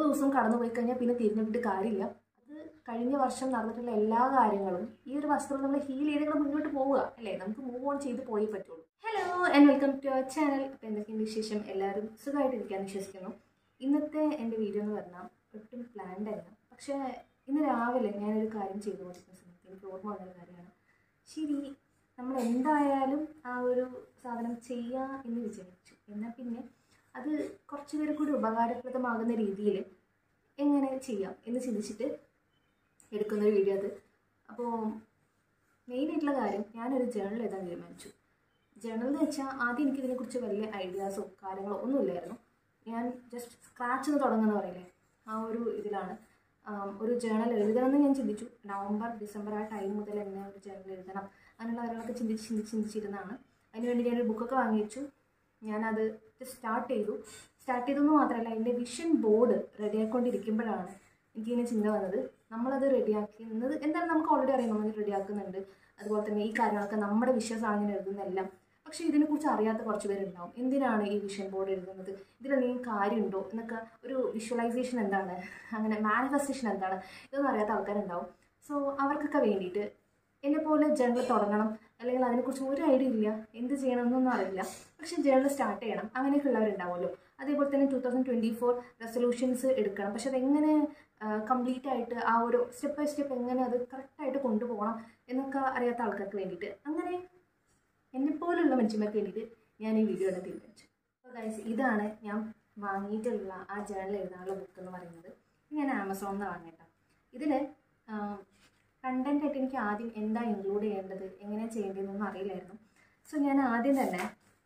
ദിവസവും കടന്നു പോയി കഴിഞ്ഞാൽ പിന്നെ തിരിഞ്ഞിട്ട് കാര്യമില്ല അത് കഴിഞ്ഞ വർഷം നടന്നിട്ടുള്ള എല്ലാ കാര്യങ്ങളും ഈ ഒരു വർഷത്തിൽ നമ്മൾ ഹീൽ ചെയ്ത് നമ്മൾ മുന്നോട്ട് പോവുക അല്ലേ നമുക്ക് മൂവ് ഓൺ ചെയ്ത് പോയേ പറ്റുള്ളൂ hello and welcome to our channel അപ്പോൾ എന്തൊക്കെയുണ്ട് വിശേഷം എല്ലാവരും സുഖമായിട്ടിരിക്കാൻ വിശ്വസിക്കുന്നു ഇന്നത്തെ എൻ്റെ വീഡിയോ എന്ന് പറഞ്ഞാൽ ഒട്ടും പ്ലാൻഡ് അല്ല പക്ഷേ ഇന്ന് രാവിലെ ഞാനൊരു കാര്യം ചെയ്തുകൊണ്ടിരിക്കുന്ന സമയത്ത് എനിക്ക് ഓർമ്മ വന്നൊരു കാര്യമാണ് ശരി നമ്മൾ എന്തായാലും ആ ഒരു സാധനം ചെയ്യാം എന്ന് വിചാരിച്ചു എന്നാൽ പിന്നെ അത് കുറച്ച് പേര് കൂടി ഉപകാരപ്രദമാകുന്ന രീതിയിൽ എങ്ങനെ ചെയ്യാം എന്ന് ചിന്തിച്ചിട്ട് എടുക്കുന്നൊരു വീഡിയോ അത് അപ്പോൾ മെയിനായിട്ടുള്ള കാര്യം ഞാനൊരു ജേണൽ എഴുതാൻ തീരുമാനിച്ചു ജേണൽ എന്ന് വെച്ചാൽ ആദ്യം എനിക്ക് ഇതിനെക്കുറിച്ച് വലിയ ഐഡിയാസോ കാര്യങ്ങളോ ഒന്നുമില്ലായിരുന്നു ഞാൻ ജസ്റ്റ് സ്ക്രാച്ച് എന്ന് തുടങ്ങുന്ന പറയില്ലേ ആ ഒരു ഇതിലാണ് ആം, ഒരു ജേണൽ എഴുതണമെന്ന് ഞാൻ ചിന്തിച്ചു നവംബർ ഡിസംബർ ആ ടൈം മുതൽ എന്നെ ഒരു ജേണൽ എഴുതണം അങ്ങനെയുള്ള കാര്യങ്ങളൊക്കെ ചിന്തിച്ച് ചിന്തിച്ച് ചിന്തിച്ചിരുന്നതാണ് അതിനുവേണ്ടി ഞാനൊരു ബുക്കൊക്കെ വാങ്ങി വെച്ചു ഞാനത് സ്റ്റാർട്ട് ചെയ്തു സ്റ്റാർട്ട് ചെയ്തെന്ന് മാത്രമല്ല എൻ്റെ വിഷൻ ബോർഡ് റെഡിയാക്കിക്കൊണ്ടിരിക്കുമ്പോഴാണ് എനിക്കിങ്ങനെ ചിന്ത വന്നത് നമ്മളത് റെഡിയാക്കുന്നത് എന്തായാലും നമുക്ക് ഓൾറെഡി അറിയാം നമ്മൾ റെഡിയാക്കുന്നുണ്ട് അതുപോലെ തന്നെ ഈ കാര്യങ്ങളൊക്കെ നമ്മുടെ വിശ്വാസമാണ് ഇങ്ങനെ എഴുതുന്നതെല്ലാം പക്ഷേ ഇതിനെക്കുറിച്ച് അറിയാത്ത കുറച്ച് പേരുണ്ടാവും എന്തിനാണ് ഈ വിഷൻ ബോർഡ് എഴുതുന്നത് ഇതിലെന്തെങ്കിലും കാര്യമുണ്ടോ എന്നൊക്കെ ഒരു വിഷ്വലൈസേഷൻ എന്താണ് അങ്ങനെ മാനിഫെസ്റ്റേഷൻ എന്താണ് ഇതൊന്നും അറിയാത്ത ആൾക്കാരുണ്ടാവും സോ അവർക്കൊക്കെ വേണ്ടിയിട്ട് എന്നെപ്പോലെ ജേണൽ തുടങ്ങണം അല്ലെങ്കിൽ അതിനെക്കുറിച്ച് ഒരു ഐഡിയ ഇല്ല എന്ത് ചെയ്യണമെന്നൊന്നും അറിയില്ല പക്ഷേ ജേണൽ സ്റ്റാർട്ട് ചെയ്യണം അങ്ങനെയൊക്കെ ഉള്ളവരുണ്ടാവുമല്ലോ അതേപോലെ തന്നെ two thousand twenty four resolutions എടുക്കണം പക്ഷെ അതെങ്ങനെ കംപ്ലീറ്റ് ആയിട്ട് ആ ഒരു സ്റ്റെപ്പ് ബൈ സ്റ്റെപ്പ് എങ്ങനെ അത് കറക്റ്റായിട്ട് കൊണ്ടുപോകണം എന്നൊക്കെ അറിയാത്ത ആൾക്കാർക്ക് വേണ്ടിയിട്ട് അങ്ങനെ എന്നെപ്പോലുള്ള മനുഷ്യന്മാർക്ക് വേണ്ടിയിട്ട് ഞാൻ ഈ വീഡിയോ ഇടാൻ തീരുമാനിച്ചു അപ്പോൾ ഗൈസ് ഇതാണ് ഞാൻ വാങ്ങിയിട്ടുള്ള ആ ജേണൽ എഴുതാനുള്ള ബുക്ക് എന്ന് പറയുന്നത് ഇത് ഞാൻ ആമസോണിൽ നിന്ന് വാങ്ങിയിട്ടാണ് ഇതിൽ കണ്ടൻ്റ് ആയിട്ട് എനിക്ക് ആദ്യം എന്താ ഇൻക്ലൂഡ് ചെയ്യേണ്ടത് എങ്ങനെ ചെയ്യേണ്ടതെന്നൊന്നും അറിയില്ലായിരുന്നു സോ ഞാൻ ആദ്യം തന്നെ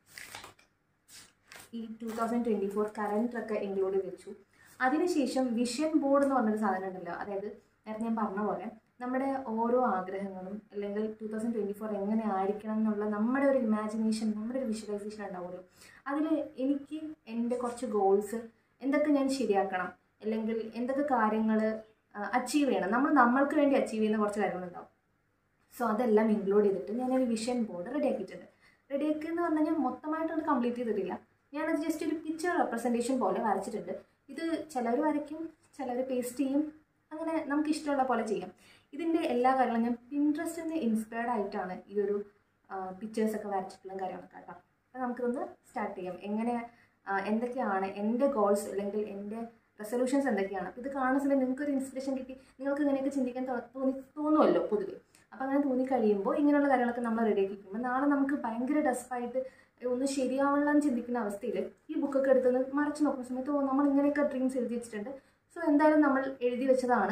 ഈ ടൂ തൗസൻഡ് ട്വൻറ്റി ഫോർ കലണ്ടറൊക്കെ ഇൻക്ലൂഡ് ചെയ്ത് വെച്ചു അതിനുശേഷം വിഷൻ ബോർഡ് എന്ന് പറഞ്ഞൊരു സാധനം ഉണ്ടല്ലോ അതായത് നേരത്തെ ഞാൻ പറഞ്ഞ പോലെ നമ്മുടെ ഓരോ ആഗ്രഹങ്ങളും അല്ലെങ്കിൽ ടൂ തൗസൻഡ് ട്വൻറ്റി ഫോർ എങ്ങനെ ആയിരിക്കണം എന്നുള്ള നമ്മുടെ ഒരു ഇമാജിനേഷൻ നമ്മുടെ ഒരു വിഷ്വലൈസേഷൻ ഉണ്ടാവുമല്ലോ അതിൽ എനിക്ക് എൻ്റെ കുറച്ച് ഗോൾസ് എന്തൊക്കെ ഞാൻ ശരിയാക്കണം അല്ലെങ്കിൽ എന്തൊക്കെ കാര്യങ്ങൾ അച്ചീവ് ചെയ്യണം നമ്മൾ നമ്മൾക്ക് വേണ്ടി അച്ചീവ് ചെയ്യുന്ന കുറച്ച് കാര്യങ്ങളുണ്ടാവും സോ അതെല്ലാം ഇൻക്ലൂഡ് ചെയ്തിട്ട് ഞാനൊരു വിഷൻ ബോർഡ് റെഡിയാക്കിയിട്ടുണ്ട് റെഡിയാക്കി എന്ന് പറഞ്ഞു കഴിഞ്ഞാൽ മൊത്തമായിട്ട് അത് കംപ്ലീറ്റ് ചെയ്തിട്ടില്ല ഞാനത് ജസ്റ്റ് ഒരു പിക്ചർ റെപ്രസെൻറ്റേഷൻ പോലെ വരച്ചിട്ടുണ്ട് ഇത് ചിലർ വരയ്ക്കും ചിലർ പേസ്റ്റ് ചെയ്യും അങ്ങനെ നമുക്ക് ഇഷ്ടമുള്ള പോലെ ചെയ്യാം ഇതിൻ്റെ എല്ലാ കാര്യങ്ങളും ഞാൻ പിൻട്രസ്റ്റിൽ നിന്ന് ഇൻസ്പയർഡ് ആയിട്ടാണ് ഈ ഒരു പിക്ചേഴ്സൊക്കെ വരച്ചിട്ടുള്ള കാര്യങ്ങളൊക്കെ കേട്ടോ അപ്പോൾ നമുക്കിതൊന്ന് സ്റ്റാർട്ട് ചെയ്യാം എങ്ങനെ ആ, എന്തൊക്കെയാണ് എൻ്റെ ഗോൾസ് അല്ലെങ്കിൽ എൻ്റെ റെസൊല്യൂഷൻസ് എന്തൊക്കെയാണ് അപ്പോൾ ഇത് കാണുന്ന സമയത്ത് നിങ്ങൾക്കൊരു ഇൻസ്പിറേഷൻ കിട്ടി നിങ്ങൾക്ക് ഇങ്ങനെയൊക്കെ ചിന്തിക്കാൻ തോ- തോന്നി തോന്നുമല്ലോ പൊതുവെ അപ്പോൾ അങ്ങനെ തോന്നി കഴിയുമ്പോൾ ഇങ്ങനെയുള്ള കാര്യങ്ങളൊക്കെ നമ്മൾ റെഡിയാക്കി വയ്ക്കുമ്പോൾ നാളെ നമുക്ക് ഭയങ്കര ഡെസ്പായിട്ട് ഒന്ന് ശരിയാവണം എന്ന് ചിന്തിക്കുന്ന അവസ്ഥയിൽ ഈ ബുക്കൊക്കെ എടുത്തൊന്ന് മറച്ചു നോക്കുന്ന സമയത്ത് ഓ നമ്മൾ ഇങ്ങനെയൊക്കെ ഡ്രീംസ് എഴുതി വെച്ചിട്ടുണ്ട് സോ എന്തായാലും നമ്മൾ എഴുതി വെച്ചതാണ്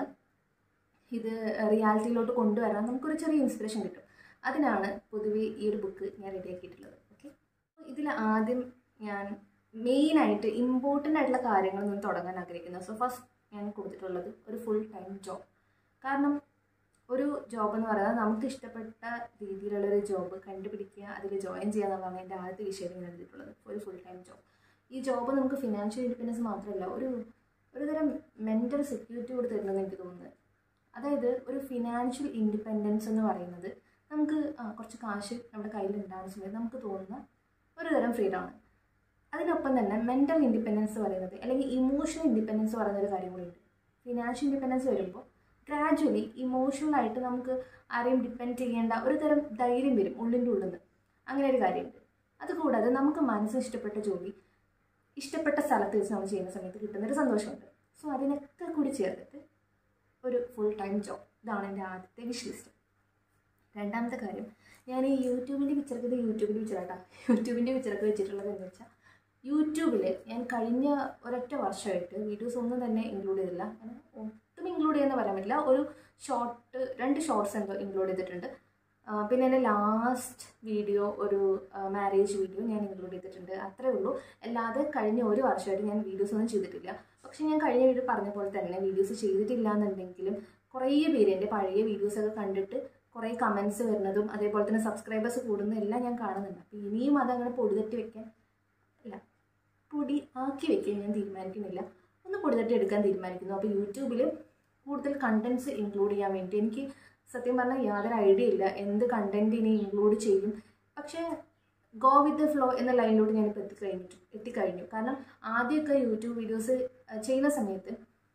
ഇത് റിയാലിറ്റിയിലോട്ട് കൊണ്ടുവരാൻ നമുക്കൊരു ചെറിയ ഇൻസ്പിറേഷൻ കിട്ടും അതിനാണ് പൊതുവേ ഈ ഒരു ബുക്ക് ഞാൻ റെഡിയാക്കിയിട്ടുള്ളത് ഓക്കെ ഇതിൽ ആദ്യം ഞാൻ മെയിനായിട്ട് ഇമ്പോർട്ടൻ്റ് ആയിട്ടുള്ള കാര്യങ്ങൾ നിന്ന് തുടങ്ങാൻ ആഗ്രഹിക്കുന്നത് സോ ഫസ്റ്റ് ഞാൻ കൊടുത്തിട്ടുള്ളത് ഒരു ഫുൾ ടൈം ജോബ് കാരണം ഒരു ജോബ് എന്ന് പറയുന്നത് നമുക്ക് ഇഷ്ടപ്പെട്ട രീതിയിലുള്ള ഒരു ജോബ് കണ്ടുപിടിക്കുക അതിൽ ജോയിൻ ചെയ്യുക എന്നുള്ളതാണ് എൻ്റെ ആദ്യത്തെ വിഷയം ഞാൻ എഴുതിയിട്ടുള്ളത് ഒരു ഫുൾ ടൈം ജോബ് ഈ ജോബ് നമുക്ക് ഫിനാൻഷ്യൽ ഇൻഡിപെൻഡൻസ് മാത്രമല്ല ഒരു ഒരു തരം മെൻ്റൽ സെക്യൂരിറ്റി കൂടി തരുന്നെന്ന് എനിക്ക് തോന്നുന്നത് അതായത് ഒരു ഫിനാൻഷ്യൽ ഇൻഡിപെൻഡൻസ് എന്ന് പറയുന്നത് നമുക്ക് ആ കുറച്ച് കാശ് നമ്മുടെ കയ്യിൽ ഉണ്ടാകുന്ന സമയത്ത് നമുക്ക് തോന്നുന്ന ഒരു തരം ഫ്രീഡമാണ് അതിനൊപ്പം തന്നെ മെൻ്റൽ ഇൻഡിപെൻഡൻസ് പറയുന്നത് അല്ലെങ്കിൽ ഇമോഷണൽ ഇൻഡിപെൻഡൻസ് പറയുന്ന ഒരു കാര്യം കൂടിയുണ്ട് ഫിനാൻഷ്യൽ ഇൻഡിപെൻഡൻസ് വരുമ്പോൾ ഗ്രാജുവലി ഇമോഷണലായിട്ട് നമുക്ക് ആരെയും ഡിപ്പെൻഡ് ചെയ്യേണ്ട ഒരു തരം ധൈര്യം വരും ഉള്ളിൻ്റെ ഉള്ളിൽ നിന്ന് അങ്ങനെ ഒരു കാര്യമുണ്ട് അതുകൂടാതെ നമുക്ക് മനസ്സിന് ഇഷ്ടപ്പെട്ട ജോലി ഇഷ്ടപ്പെട്ട സ്ഥലത്ത് വെച്ച് നമ്മൾ ചെയ്യുന്ന സമയത്ത് കിട്ടുന്നൊരു സന്തോഷമുണ്ട് സോ അതിനൊക്കെ കൂടി ചേർത്തിട്ട് ഒരു ഫുൾ ടൈം ജോബ് ഇതാണ് എൻ്റെ ആദ്യത്തെ വിഷ് ലിസ്റ്റ് രണ്ടാമത്തെ കാര്യം ഞാൻ ഈ യൂട്യൂബിൻ്റെ പിക്ചറൊക്കെ ഇത് യൂട്യൂബിൻ്റെ പിക്ചറാട്ടാ യൂട്യൂബിൻ്റെ പിക്ചറൊക്കെ വെച്ചിട്ടുള്ളത് എന്ന് വെച്ചാൽ യൂട്യൂബിൽ ഞാൻ കഴിഞ്ഞ ഒരൊറ്റ വർഷമായിട്ട് വീഡിയോസ് ഒന്നും തന്നെ ഇൻക്ലൂഡ് ചെയ്തില്ല അങ്ങനെ ഒട്ടും ഇൻക്ലൂഡ് ചെയ്യുന്ന പറയാൻ പറ്റില്ല ഒരു ഷോർട്ട് രണ്ട് ഷോർട്സ് എന്തോ ഇൻക്ലൂഡ് ചെയ്തിട്ടുണ്ട് ആ, പിന്നെ എൻ്റെ ലാസ്റ്റ് വീഡിയോ ഒരു മാരേജ് വീഡിയോ ഞാൻ ഇൻക്ലൂഡ് ചെയ്തിട്ടുണ്ട് അത്രേ ഉള്ളൂ അല്ലാതെ കഴിഞ്ഞ ഒരു വർഷമായിട്ട് ഞാൻ വീഡിയോസ് ഒന്നും ചെയ്തിട്ടില്ല പക്ഷേ ഞാൻ കഴിഞ്ഞ വീഡിയോ പറഞ്ഞ പോലെ തന്നെ വീഡിയോസ് ചെയ്തിട്ടില്ല എന്നുണ്ടെങ്കിലും കുറേ പേര് എൻ്റെ പഴയ വീഡിയോസൊക്കെ കണ്ടിട്ട് കുറേ കമൻസ് വരുന്നതും അതേപോലെ തന്നെ സബ്സ്ക്രൈബേഴ്സ് കൂടുന്നതും എല്ലാം ഞാൻ കാണുന്നുണ്ട് അപ്പോൾ ഇനിയും അതങ്ങനെ പൊടിതട്ടി വെക്കാൻ ഇല്ല പൊടി ആക്കി വെക്കാൻ ഞാൻ തീരുമാനിക്കുന്നില്ല ഒന്ന് പൊടിതട്ടി എടുക്കാൻ തീരുമാനിക്കുന്നു അപ്പോൾ യൂട്യൂബിൽ കൂടുതൽ കണ്ടൻസ് ഇൻക്ലൂഡ് ചെയ്യാൻ വേണ്ടി എനിക്ക് സത്യം പറഞ്ഞാൽ യാതൊരു ഐഡിയ ഇല്ല എന്ത് കണ്ടൻറ്റ് ഇനി ഇൻക്ലൂഡ് ചെയ്യും പക്ഷേ ഗോ വിത്ത് ദ ഫ്ലോ എന്ന ലൈനിലോട്ട് ഞാനിപ്പോൾ എത്തിക്കഴിഞ്ഞിട്ടു എത്തിക്കഴിഞ്ഞു കാരണം ആദ്യമൊക്കെ യൂട്യൂബ് വീഡിയോസ് ചെയ്യുന്ന സമയത്ത്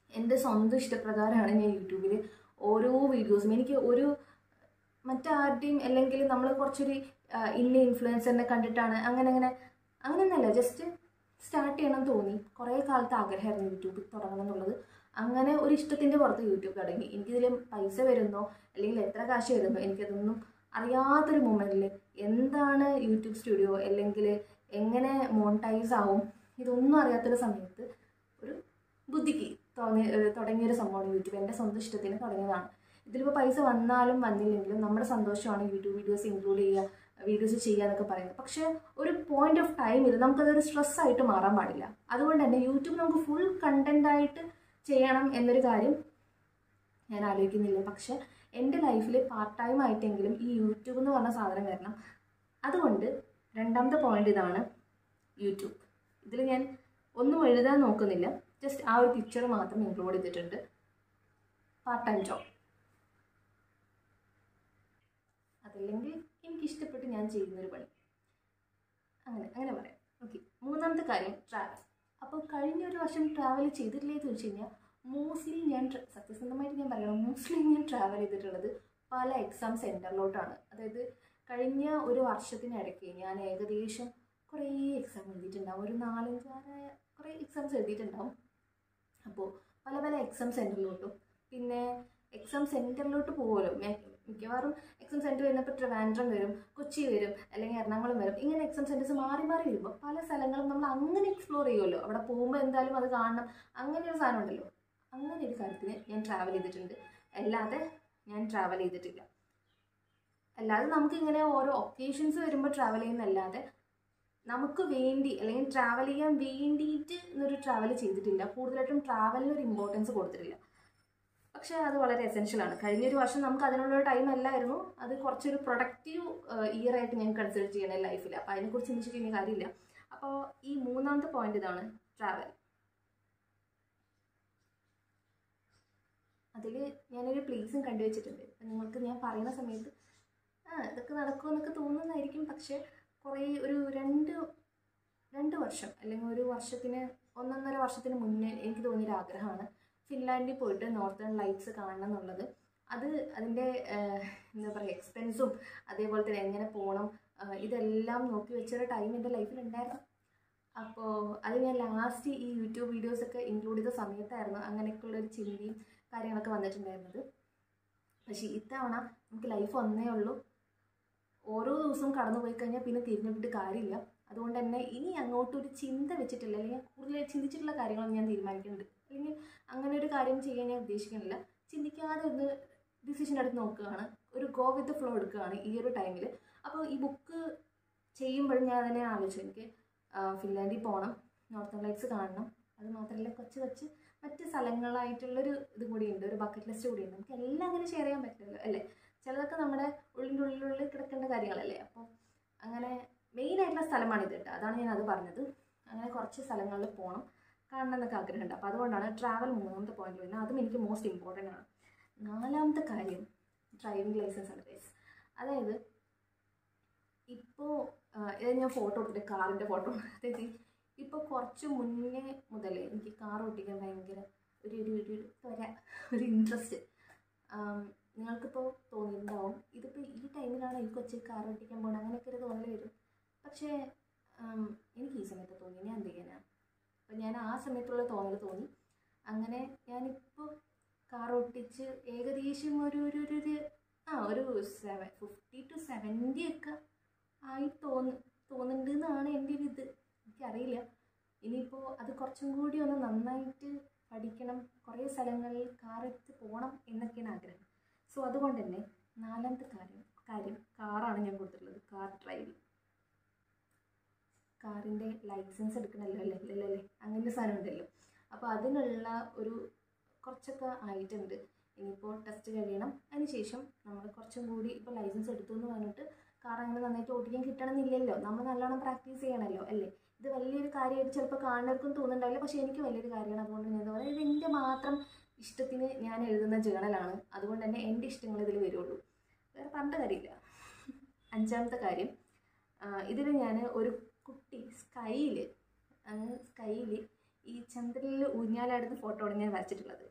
എൻ്റെ സ്വന്തം ഇഷ്ടപ്രകാരമാണ് ഞാൻ യൂട്യൂബിൽ ഓരോ വീഡിയോസും എനിക്ക് ഒരു മറ്റാരുടെയും അല്ലെങ്കിൽ നമ്മൾ കുറച്ചൊരു ആ, ഇന്ന ഇൻഫ്ലുവൻസറിനെ കണ്ടിട്ടാണ് അങ്ങനെ അങ്ങനെ അങ്ങനെയൊന്നല്ല ജസ്റ്റ് സ്റ്റാർട്ട് ചെയ്യണം തോന്നി കുറേ കാലത്ത് ആഗ്രഹമായിരുന്നു യൂട്യൂബ് തുടങ്ങണം എന്നുള്ളത് അങ്ങനെ ഒരു ഇഷ്ടത്തിൻ്റെ പുറത്ത് യൂട്യൂബ് തുടങ്ങി എനിക്കിതിൽ പൈസ വരുന്നോ അല്ലെങ്കിൽ എത്ര കാശ് വരുന്നോ എനിക്കതൊന്നും അറിയാത്തൊരു മൊമെൻറ്റിൽ എന്താണ് യൂട്യൂബ് സ്റ്റുഡിയോ അല്ലെങ്കിൽ എങ്ങനെ മോണിറ്റൈസ് ആവും ഇതൊന്നും അറിയാത്തൊരു സമയത്ത് ഒരു ബുദ്ധിക്ക് തോന്നി ഏഹ് തുടങ്ങിയൊരു സംഭവമാണ് യൂട്യൂബ് എൻ്റെ സ്വന്തം ഇഷ്ടത്തിന് തുടങ്ങിയതാണ് ഇതിലിപ്പോൾ പൈസ വന്നാലും വന്നില്ലെങ്കിലും നമ്മുടെ സന്തോഷമാണ് യൂട്യൂബ് വീഡിയോസ് ഇൻക്ലൂഡ് ചെയ്യുക വീഡിയോസ് ചെയ്യുക എന്നൊക്കെ പറയുന്നത് പക്ഷേ ഒരു പോയിന്റ് ഓഫ് ടൈമിൽ നമുക്കതൊരു സ്ട്രെസ് ആയിട്ട് മാറാൻ പാടില്ല അതുകൊണ്ട് തന്നെ യൂട്യൂബ് നമുക്ക് ഫുൾ കണ്ടന്റ് ആയിട്ട് ചെയ്യണം എന്നൊരു കാര്യം ഞാൻ ആലോചിക്കുന്നില്ല പക്ഷെ എൻ്റെ ലൈഫിൽ പാർട്ട് ടൈം ആയിട്ടെങ്കിലും ഈ യൂട്യൂബ് എന്ന് പറഞ്ഞ സാധനം വരണം അതുകൊണ്ട് രണ്ടാമത്തെ പോയിന്റ് ഇതാണ് യൂട്യൂബ് ഇതിൽ ഞാൻ ഒന്നും എഴുതാൻ നോക്കുന്നില്ല ജസ്റ്റ് ആ ഒരു പിക്ചർ മാത്രം ഇൻക്ലൂഡ് ചെയ്തിട്ടുണ്ട് പാർട്ട് ടൈം ജോബ് അതല്ലെങ്കിൽ എനിക്കിഷ്ടപ്പെട്ട് ഞാൻ ചെയ്യുന്നൊരു പണി അങ്ങനെ അങ്ങനെ പറയാം ഓക്കെ മൂന്നാമത്തെ കാര്യം ട്രാവൽ അപ്പോൾ കഴിഞ്ഞ ഒരു വർഷം ട്രാവൽ ചെയ്തിട്ടില്ലേ എന്ന് ചോദിച്ചു കഴിഞ്ഞാൽ മോസ്റ്റ്ലി ഞാൻ tra- സത്യസന്ധമായിട്ട് ഞാൻ പറയണം മോസ്റ്റ്ലി ഞാൻ ട്രാവൽ ചെയ്തിട്ടുള്ളത് പല എക്സാം സെൻറ്ററിലോട്ടാണ് അതായത് കഴിഞ്ഞ ഒരു വർഷത്തിനിടയ്ക്ക് ഞാൻ ഏകദേശം കുറേ എക്സാം എഴുതിയിട്ടുണ്ടാവും ഒരു നാലഞ്ചാറ് കുറേ എക്സാംസ് എഴുതിയിട്ടുണ്ടാവും അപ്പോൾ പല പല എക്സാം സെൻറ്ററിലോട്ടും പിന്നെ എക്സാം സെൻറ്ററിലോട്ട് പോകുമല്ലോ മെ- മിക്കവാറും എക്സാം സെൻറ്റർ വരുന്നപ്പോൾ ട്രിവാൻഡ്രം വരും കൊച്ചി വരും അല്ലെങ്കിൽ എറണാകുളം വരും ഇങ്ങനെ എക്സാം സെൻറ്റേഴ്സ് മാറി മാറി വരുമ്പോൾ പല സ്ഥലങ്ങളും നമ്മൾ അങ്ങനെ എക്സ്പ്ലോർ ചെയ്യുമല്ലോ അവിടെ പോകുമ്പോൾ എന്തായാലും അത് കാണണം അങ്ങനെ ഒരു സാധനം ഉണ്ടല്ലോ അങ്ങനെ ഒരു കാര്യത്തിന് ഞാൻ ട്രാവൽ ചെയ്തിട്ടുണ്ട് അല്ലാതെ ഞാൻ ട്രാവൽ ചെയ്തിട്ടില്ല അല്ലാതെ നമുക്കിങ്ങനെ ഓരോ ഒക്കേഷൻസ് വരുമ്പോൾ ട്രാവൽ ചെയ്യുന്നല്ലാതെ നമുക്ക് വേണ്ടി അല്ലെങ്കിൽ ട്രാവൽ ചെയ്യാൻ വേണ്ടിയിട്ട് എന്നൊരു ട്രാവൽ ചെയ്തിട്ടില്ല കൂടുതലായിട്ടും ട്രാവലിന് ഒരു ഇമ്പോർട്ടൻസ് കൊടുത്തിട്ടില്ല പക്ഷേ അത് വളരെ എസെൻഷ്യൽ ആണ് കഴിഞ്ഞൊരു വർഷം നമുക്ക് അതിനുള്ള ടൈം അല്ലായിരുന്നു അത് കുറച്ചൊരു പ്രൊഡക്റ്റീവ് ഇയർ ആയിട്ട് ഞാൻ കൺസിഡർ ചെയ്യണേ ലൈഫിൽ അപ്പോൾ അതിനെക്കുറിച്ച് ചിന്തിച്ചിട്ട് ഇനി കാര്യമില്ല അപ്പോൾ ഈ മൂന്നാമത്തെ പോയിന്റ് ഇതാണ് ട്രാവൽ അതിൽ ഞാനൊരു പ്ലേസും കണ്ടുവച്ചിട്ടുണ്ട് അപ്പം നിങ്ങൾക്ക് ഞാൻ പറയുന്ന സമയത്ത് ആ ഇതൊക്കെ നടക്കുമെന്നൊക്കെ തോന്നുന്നതായിരിക്കും പക്ഷേ കുറേ ഒരു രണ്ട് രണ്ട് വർഷം അല്ലെങ്കിൽ ഒരു വർഷത്തിന് ഒന്നൊന്നര വർഷത്തിന് മുന്നേ എനിക്ക് തോന്നിയൊരു ആഗ്രഹമാണ് ഫിൻലാൻഡിൽ പോയിട്ട് നോർത്തേൺ ലൈറ്റ്സ് കാണണം എന്നുള്ളത് അത് അതിൻ്റെ എന്താ പറയുക എക്സ്പെൻസും അതേപോലെ തന്നെ എങ്ങനെ പോകണം ആ, ഇതെല്ലാം നോക്കി വെച്ചൊരു ടൈം എൻ്റെ ലൈഫിൽ ഉണ്ടായിരുന്നു അപ്പോൾ അത് ഞാൻ ലാസ്റ്റ് ഈ യൂട്യൂബ് വീഡിയോസൊക്കെ ഇൻക്ലൂഡ് ചെയ്ത സമയത്തായിരുന്നു അങ്ങനെയൊക്കെയുള്ളൊരു ചിന്തയും കാര്യങ്ങളൊക്കെ വന്നിട്ടുണ്ടായിരുന്നത് പക്ഷേ ഇത്തവണ നമുക്ക് ലൈഫ് ഒന്നേ ഉള്ളൂ ഓരോ ദിവസവും കടന്നു പോയി കഴിഞ്ഞാൽ പിന്നെ തിരിഞ്ഞിട്ട് കാര്യമില്ല അതുകൊണ്ട് തന്നെ ഇനി അങ്ങോട്ട് ഒരു ചിന്ത വെച്ചിട്ടില്ല അല്ലെങ്കിൽ കൂടുതൽ ചിന്തിച്ചിട്ടുള്ള കാര്യങ്ങളൊന്നും ഞാൻ തീരുമാനിക്കുന്നുണ്ട് അല്ലെങ്കിൽ അങ്ങനെ ഒരു കാര്യം ചെയ്യാൻ ഞാൻ ഉദ്ദേശിക്കുന്നില്ല ചിന്തിക്കാതെ ഒന്ന് ഡിസിഷൻ എടുത്ത് നോക്കുകയാണ് ഒരു ഗോ വിത്ത് ഫ്ലോ എടുക്കുകയാണ് ഈ ഒരു ടൈമിൽ അപ്പോൾ ഈ ബുക്ക് ചെയ്യുമ്പോഴും ഞാൻ തന്നെ ആലോചിച്ചു എനിക്ക് ആ, ഫിൻലാൻഡിൽ പോകണം നോർത്തേൺ ലൈറ്റ്സ് കാണണം അത് മാത്രമല്ല കൊച്ചു കൊച്ചു മറ്റ് സ്ഥലങ്ങളായിട്ടുള്ളൊരു ഇതും കൂടിയുണ്ട് ഒരു ബക്കറ്റ് ലിസ്റ്റ് കൂടിയുണ്ട് നമുക്ക് എല്ലാം അങ്ങനെ ഷെയർ ചെയ്യാൻ പറ്റില്ലല്ലോ അല്ലേ ചിലതൊക്കെ നമ്മുടെ ഉള്ളിൻ്റെ ഉള്ളിലുള്ളിൽ കിടക്കേണ്ട കാര്യങ്ങളല്ലേ അപ്പോൾ അങ്ങനെ മെയിൻ ആയിട്ടുള്ള സ്ഥലമാണിത് കേട്ടോ അതാണ് ഞാൻ അത് പറഞ്ഞത് അങ്ങനെ കുറച്ച് സ്ഥലങ്ങളിൽ പോകണം കാണണം എന്നൊക്കെ ആഗ്രഹമുണ്ട് അപ്പോൾ അതുകൊണ്ടാണ് ട്രാവൽ മൂന്നാമത്തെ പോയിന്റ് വരുന്നത് അതും എനിക്ക് മോസ്റ്റ് ഇമ്പോർട്ടൻ്റ് ആണ് നാലാമത്തെ കാര്യം ഡ്രൈവിംഗ് ലൈസൻസ് ആണ് ഗൈസ് അതായത് ഇപ്പോൾ ഇത് ഞാൻ ഫോട്ടോ എടുത്തിട്ട് കാറിൻ്റെ ഫോട്ടോ അതായത് ഇപ്പോൾ കുറച്ച് മുന്നേ മുതൽ എനിക്ക് കാർ ഓട്ടിക്കാൻ ഭയങ്കര ഒരു ഒരു ഒരു ഒരു ത്വര ഒരു ഇൻട്രസ്റ്റ് നിങ്ങൾക്കിപ്പോൾ തോന്നിയിട്ടുണ്ടാവും ഇതിപ്പോൾ ഈ ടൈമിലാണ് ഈ കൊച്ചി കാർ ഓട്ടിക്കാൻ പോകണം അങ്ങനെയൊക്കെ ഒരു തോന്നൽ വരും പക്ഷേ ആം, എനിക്ക് ഈ സമയത്ത് തോന്നി ഞാൻ എന്ത് ചെയ്യാനാണ് അപ്പം ഞാൻ ആ സമയത്തുള്ള തോന്നൽ തോന്നി അങ്ങനെ ഞാനിപ്പോൾ കാർ ഓട്ടിച്ച് ഏകദേശം ഒരു ഒരു ഒരു ഒരു ആ ഒരു സെവൻ ഫിഫ്റ്റി ടു സെവൻറ്റി ഒക്കെ ആയി തോന്നു തോന്നുന്നുണ്ട് എന്നാണ് എൻ്റെ ഒരു ഇത് എനിക്കറിയില്ല ഇനിയിപ്പോൾ അത് കുറച്ചും കൂടി ഒന്ന് നന്നായിട്ട് പഠിക്കണം കുറേ സ്ഥലങ്ങളിൽ കാർ എടുത്ത് പോകണം എന്നൊക്കെയാണ് ആഗ്രഹം സോ അതുകൊണ്ട് തന്നെ നാലാമത്തെ കാര്യം കാര്യം കാറാണ് ഞാൻ കൊടുത്തിട്ടുള്ളത് കാർ ഡ്രൈവിംഗ് കാറിൻ്റെ ലൈസൻസ് എടുക്കണമല്ലോ അല്ലേ അല്ലേ അല്ലേ അങ്ങനെ ഒരു സാധനം ഉണ്ടല്ലോ അപ്പോൾ അതിനുള്ള ഒരു കുറച്ചൊക്കെ ആയിട്ടുണ്ട് ഇനിയിപ്പോൾ ടെസ്റ്റ് കഴിയണം അതിനുശേഷം നമ്മൾ കുറച്ചും കൂടി ഇപ്പോൾ ലൈസൻസ് എടുത്തു എന്ന് പറഞ്ഞിട്ട് കാർ അങ്ങനെ നന്നായിട്ട് ഓടിക്കാൻ കിട്ടണമെന്നില്ലല്ലോ നമ്മൾ നല്ലോണം പ്രാക്ടീസ് ചെയ്യണമല്ലോ അല്ലേ ഇത് വലിയൊരു കാര്യമായിട്ട് ചിലപ്പോൾ കാണുന്നവർക്കും തോന്നുന്നുണ്ടാവില്ല പക്ഷേ എനിക്ക് വലിയൊരു കാര്യമാണ് അതുകൊണ്ട് ഞാൻ എന്താ പറയുക ഇത് എൻ്റെ മാത്രം ഇഷ്ടത്തിന് ഞാൻ എഴുതുന്ന ജേണലാണ് അതുകൊണ്ട് തന്നെ എൻ്റെ ഇഷ്ടങ്ങൾ ഇതിൽ വരുള്ളൂ വേറെ പറഞ്ഞ കാര്യമില്ല അഞ്ചാമത്തെ കാര്യം ഇതിൽ ഞാൻ ഒരു കുട്ടി സ്കൈയിൽ സ്കൈയിൽ ഈ ചന്ദ്രനിൽ ഊഞ്ഞാലാടുന്ന ഫോട്ടോ ആണ് ഞാൻ വരച്ചിട്ടുള്ളത്